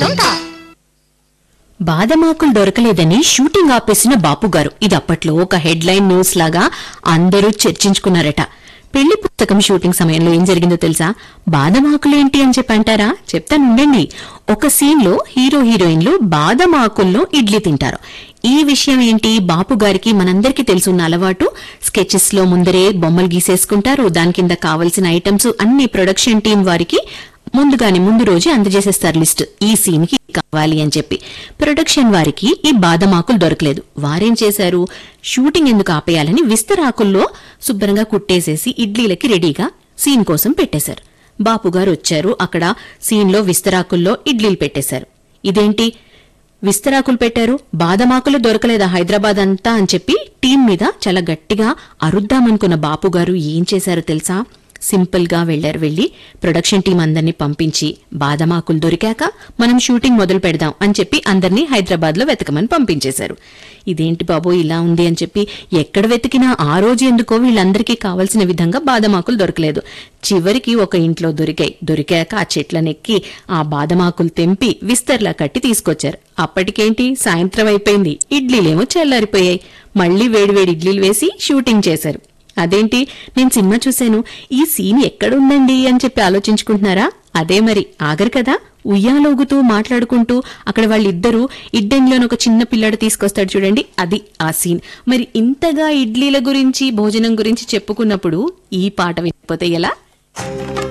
దొంత బాదమాకులు దొరకలేదని shooting ఆపేసిన బాపుగారు ఇది అప్పట్లో ఒక హెడ్లైన్ న్యూస్ లాగా అందరూ చర్చించుకున్నారట పెళ్లి పుస్తకం షూటింగ్ సమయంలో ఏం జరిగిందో తెలుసా బాదమాకులేంటి అని చెప్పి అంటారా చెప్తానుండండి ఒక సీన్ లో హీరో హీరోయిన్లు బాదమాకుల్లో ఇడ్లీ తింటారు ఈ విషయం ఏంటి బాపు గారికి మనందరికీ తెలుసున్న అలవాటు స్కెచెస్ లో ముందరే బొమ్మలు గీసేసుకుంటారు దాని కింద కావలసిన ఐటమ్స్ అన్ని ప్రొడక్షన్ టీం వారికి ముందుగానే ముందు రోజు అందజేసేస్తారు లిస్ట్ ఈ సీన్ కి కావాలి అని చెప్పి ప్రొడక్షన్ వారికి ఈ బాదమాకులు దొరకలేదు వారేం చేశారు షూటింగ్ ఎందుకు ఆపేయాలని విస్తరాకుల్లో శుభ్రంగా కుట్టేసేసి ఇడ్లీలకి రెడీగా సీన్ కోసం పెట్టేశారు బాపు గారు వచ్చారు అక్కడ సీన్ లో విస్తరాకుల్లో ఇడ్లీలు పెట్టేశారు ఇదేంటి విస్తరాకులు పెట్టారు బాదమాకులు దొరకలేదా హైదరాబాద్ అంతా అని చెప్పి టీం మీద చాలా గట్టిగా అరుద్దామనుకున్న బాపు గారు ఏం చేశారో తెలుసా సింపుల్ గా వెళ్లారు వెళ్లి ప్రొడక్షన్ టీం అందరినీ పంపించి బాదమాకులు దొరికాక మనం షూటింగ్ మొదలు పెడదాం అని చెప్పి అందరినీ హైదరాబాద్ లో వెతకమని పంపించేశారు ఇదేంటి బాబు ఇలా ఉంది అని చెప్పి ఎక్కడ వెతికినా ఆ రోజు ఎందుకో వీళ్ళందరికీ కావలసిన విధంగా బాదమాకులు దొరకలేదు చివరికి ఒక ఇంట్లో దొరికాయి దొరికాక ఆ చెట్లనెక్కి ఆ బాదమాకులు తెంపి విస్తర్లా కట్టి తీసుకొచ్చారు అప్పటికేంటి సాయంత్రం అయిపోయింది ఇడ్లీలేమో చల్లారిపోయాయి మళ్లీ వేడివేడి ఇడ్లీలు వేసి షూటింగ్ చేశారు అదేంటి నేను సినిమా చూశాను ఈ సీన్ ఎక్కడుందండి అని చెప్పి ఆలోచించుకుంటున్నారా అదే మరి ఆగరు కదా ఉయ్యాలోగుతూ మాట్లాడుకుంటూ అక్కడ వాళ్ళిద్దరూ ఇడ్డెన్లోని ఒక చిన్న పిల్లాడు తీసుకొస్తాడు చూడండి అది ఆ సీన్ మరి ఇంతగా ఇడ్లీల గురించి భోజనం గురించి చెప్పుకున్నప్పుడు ఈ పాట వినకపోతే ఎలా